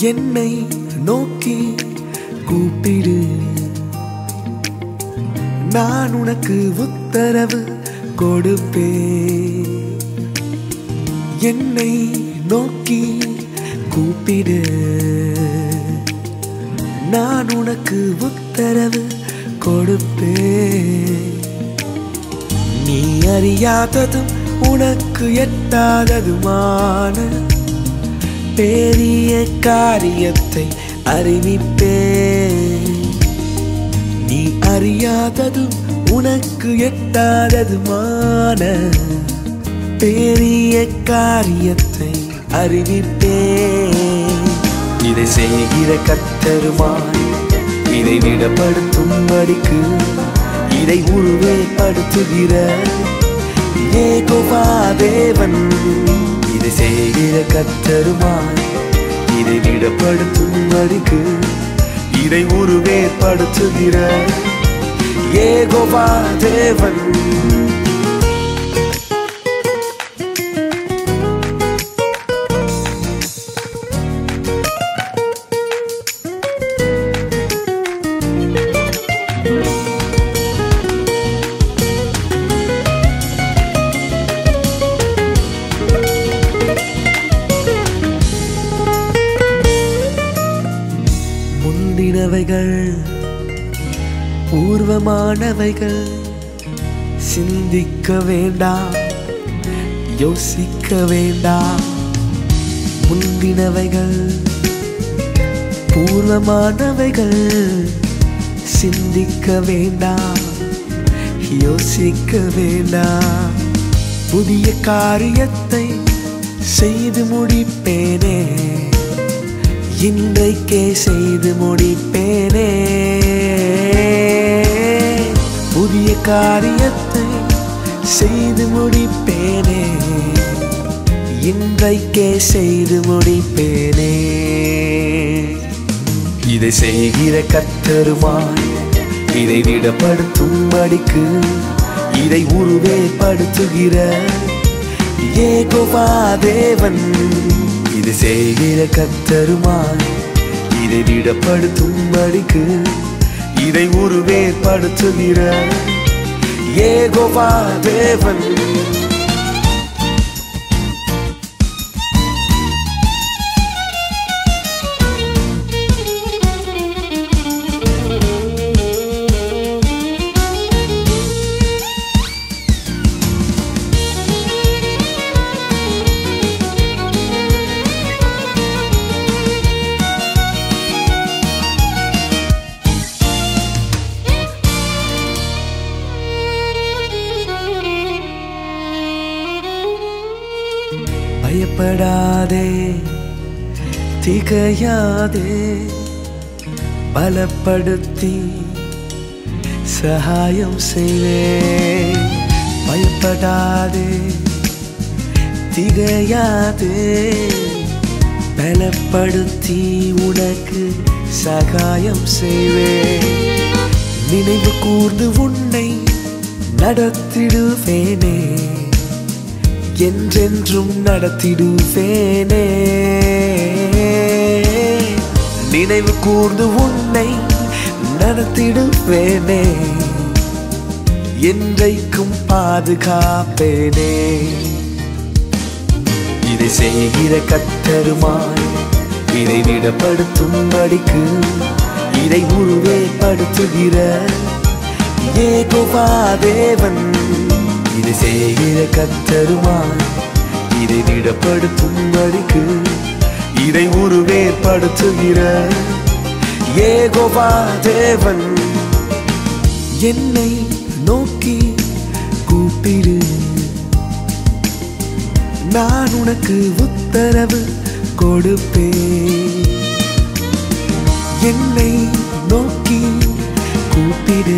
என்னை நோக்கி கூப்பிடு நான் உனக்கு உத்தரவு கொடுப்பேன் என்னை நோக்கி கூப்பிடு நான் உனக்கு உத்தரவு கொடுப்பேன் நீ அறியாததும் உனக்கு எட்டாததுமான பெரிய காரியத்தை அறிவிப்பேன் நீ அறியாததும் உனக்கு எட்டாததுமான பெரிய காரியத்தை அறிவிப்பேன் இதை செய்கிற கத்தருமாய் இதை விடப்படுத்தும்படிக்கு இதை உருவேப்படுத்துகிற ஏகோவா தேவன் இதை செய்கிற கத்தருமாய் இதை விடப்படுத்தும்படிக்கு இதை உருவேற்படுத்துகிற ஏகோவா தேவன் முந்தினவைகள் பூர்வமானவைகள் சிந்திக்க வேண்டாம் யோசிக்க வேண்டாம் முந்தினவைகள் பூர்வமானவைகள் சிந்திக்க வேண்டாம் யோசிக்க வேண்டாம் புதிய காரியத்தை செய்து முடிப்பேனே இன்றைக்கே செய்து முடிப்பேனே புதிய காரியத்தை செய்து முடிப்பேனே இன்றைக்கே செய்து முடிப்பேனே இதை செய்கிற கத்தருமாய் இதை விடப்படுத்தும்படிக்கு இதை உருவேப்படுத்துகிற ஏகோவா தேவன் இது செய்கிற கத்தருமாய் இதை விடப்படுத்தும்படிக்கு இதை உருவேற்படுத்துகிற ஏகோவா தேவன் பயப்படாதே திகையாதே பலப்படுத்தி சகாயம் செய்வேன் பயப்படாதே திகையாதே பலப்படுத்தி உனக்கு சகாயம் செய்வேன் நினைவு கூர்ந்து உன்னை நடத்திடுவேனே என்றென்றும் நடத்திடுவேனே நினைவு கூர்ந்து உன்னை நடத்திடுவேனே என்றைக்கும் பாதுகாப்பேனே இதை செய்கிற கத்தருமாய் இதை விடப்படுத்தும்படிக்கு இதை உருவேப்படுத்துகிற ஏகோவா தேவன் இது செய்கிற கத்தருமாய் இதை விடப்படுத்தும்படிக்கு இதை உருவேற்படுத்துகிற ஏகோவா தேவன் என்னை நோக்கி கூப்பிடு நான் உனக்கு உத்தரவு கொடுப்பேன் என்னை நோக்கி கூப்பிடு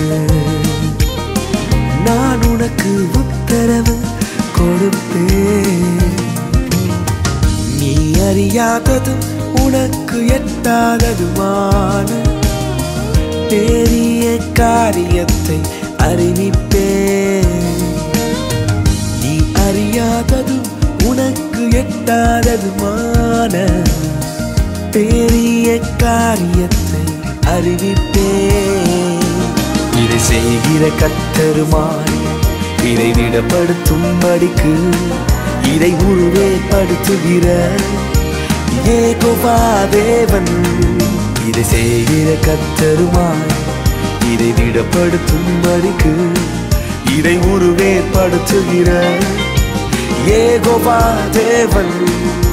நான் உனக்கு உத்தரவு கொடுப்பேன் நீ அறியாததும் உனக்கு எட்டாததுமான பெரிய காரியத்தை அறிவிப்பேன் நீ அறியாததும் உனக்கு எட்டாததுமான பெரிய காரியத்தை அறிவிப்பேன் இதை செய்கிற கத்தருமாய் இதை விடப்படுத்தும்படிக்கு இதை உருவேப்படுத்துகிற ஏகோவா தேவன் இதை செய்கிற கத்தருமாய் இதை விடப்படுத்தும்படிக்கு இதை உருவேற்படுத்துகிற ஏகோவா தேவன்